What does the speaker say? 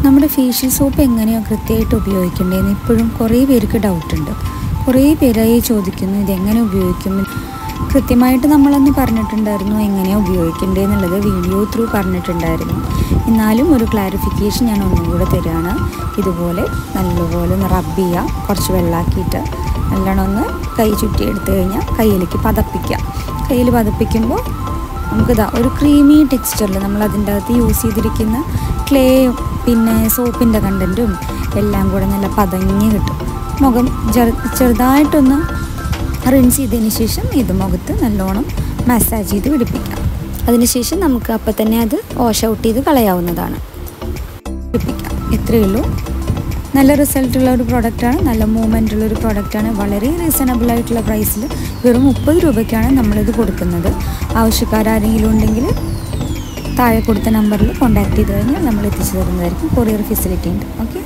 നമ്മുടെ facial soap എങ്ങനെയാണ് കൃത്യമായിട്ട് ഉപയോഗിക്കേണ്ടതെന്ന് ഇപ്പോഴും കുറേ പേർക്ക് ഡൗട്ടുണ്ട് കുറേ പേരായി ചോദിക്കുന്നു ഇതെങ്ങനെ ഉപയോഗിക്കും കൃത്യമായിട്ട് നമ്മളന്ന് പറഞ്ഞിട്ടുണ്ടായിരുന്നു എങ്ങനെയാണ് ഉപയോഗിക്കേണ്ടതെന്നുള്ളത് വീഡിയോ ത്രൂ പറഞ്ഞിട്ടുണ്ടായിരുന്നു എന്നാലും ഒരു ക്ലാരിഫിക്കേഷൻ ഞാൻ ഒന്നും കൂടെ തരികയാണ് ഇതുപോലെ നല്ലപോലെ ഒന്ന് റബ്ബ് ചെയ്യുക കുറച്ച് വെള്ളമാക്കിയിട്ട് നല്ലോണം ഒന്ന് കൈ ചുറ്റി എടുത്തു കഴിഞ്ഞാൽ കയ്യിലേക്ക് പതപ്പിക്കുക കയ്യിൽ പതപ്പിക്കുമ്പോൾ നമുക്കിതാ ഒരു ക്രീമി ടെക്സ്ചറിൽ നമ്മൾ അതിൻ്റെ അകത്ത് യൂസ് ചെയ്തിരിക്കുന്ന ക്ലേയും പിന്നെ സോപ്പിൻ്റെ കണ്ടൻറ്റും എല്ലാം കൂടെ നല്ല പതഞ്ഞ് കിട്ടും മുഖം ചെറു ചെറുതായിട്ടൊന്ന് റിൻസ് ചെയ്തതിന് ശേഷം ഇത് മുഖത്ത് നല്ലോണം മസാജ് ചെയ്ത് പിടിപ്പിക്കാം അതിനുശേഷം നമുക്ക് അപ്പം തന്നെ അത് വാഷ് ഔട്ട് ചെയ്ത് കളയാവുന്നതാണ് പിടിപ്പിക്കാം ഇത്രയേ ഉള്ളൂ നല്ല റിസൾട്ട് ഉള്ള ഒരു പ്രോഡക്റ്റാണ് നല്ല മൂവ്മെൻ്റ് ഉള്ള ഒരു പ്രോഡക്റ്റാണ് വളരെ റീസണബിൾ ആയിട്ടുള്ള പ്രൈസിൽ വെറും മുപ്പത് രൂപയ്ക്കാണ് നമ്മളിത് കൊടുക്കുന്നത് ആവശ്യക്കാരെങ്കിലും ഉണ്ടെങ്കിൽ താഴെ കൊടുത്ത നമ്പറിൽ കോൺടാക്ട് ചെയ്ത് കഴിഞ്ഞാൽ നമ്മൾ എത്തിച്ചു തരുന്നതായിരിക്കും കൊറിയർ ഫെസിലിറ്റി ഉണ്ട് ഓക്കെ